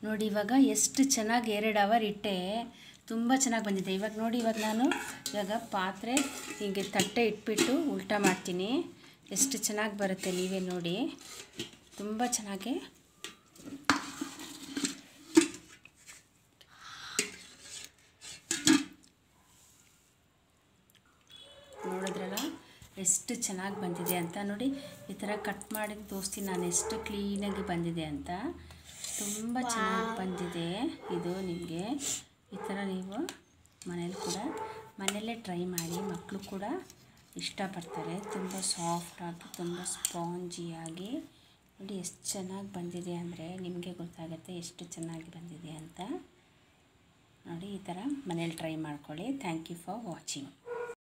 ನೋಡಿ ಇವಾಗ ಎಷ್ಟು ಚೆನ್ನಾಗಿ ಎರಡು ಅವರ್ ಇಟ್ಟೆ ತುಂಬ ಚೆನ್ನಾಗಿ ಬಂದಿದೆ ಇವಾಗ ನೋಡಿ ಇವಾಗ ನಾನು ಇವಾಗ ಪಾತ್ರೆ ಹೀಗೆ ತಟ್ಟೆ ಇಟ್ಬಿಟ್ಟು ಉಲ್ಟಾ ಮಾಡ್ತೀನಿ ಎಷ್ಟು ಚೆನ್ನಾಗಿ ಬರುತ್ತೆ ನೀವೇ ನೋಡಿ ತುಂಬ ಚೆನ್ನಾಗಿ ನೋಡಿದ್ರಲ್ಲ ಎಷ್ಟು ಚೆನ್ನಾಗಿ ಬಂದಿದೆ ಅಂತ ನೋಡಿ ಈ ಥರ ಕಟ್ ಮಾಡಿ ತೋರಿಸ್ತೀನಿ ನಾನು ಎಷ್ಟು ಕ್ಲೀನಾಗಿ ಬಂದಿದೆ ಅಂತ ತುಂಬ ಚೆನ್ನಾಗಿ ಬಂದಿದೆ ಇದು ನಿಮಗೆ ಈ ಥರ ನೀವು ಮನೇಲಿ ಕೂಡ ಮನೆಯಲ್ಲೇ ಟ್ರೈ ಮಾಡಿ ಮಕ್ಕಳು ಕೂಡ ಇಷ್ಟಪಡ್ತಾರೆ ತುಂಬ ಸಾಫ್ಟಾಗಿ ತುಂಬ ಸ್ಪಾಂಜಿಯಾಗಿ ನೋಡಿ ಎಷ್ಟು ಚೆನ್ನಾಗಿ ಬಂದಿದೆ ಅಂದರೆ ನಿಮಗೆ ಗೊತ್ತಾಗುತ್ತೆ ಎಷ್ಟು ಚೆನ್ನಾಗಿ ಬಂದಿದೆ ಅಂತ ನೋಡಿ ಈ ಥರ ಮನೇಲಿ ಟ್ರೈ ಮಾಡ್ಕೊಳ್ಳಿ ಥ್ಯಾಂಕ್ ಯು ಫಾರ್ ವಾಚಿಂಗ್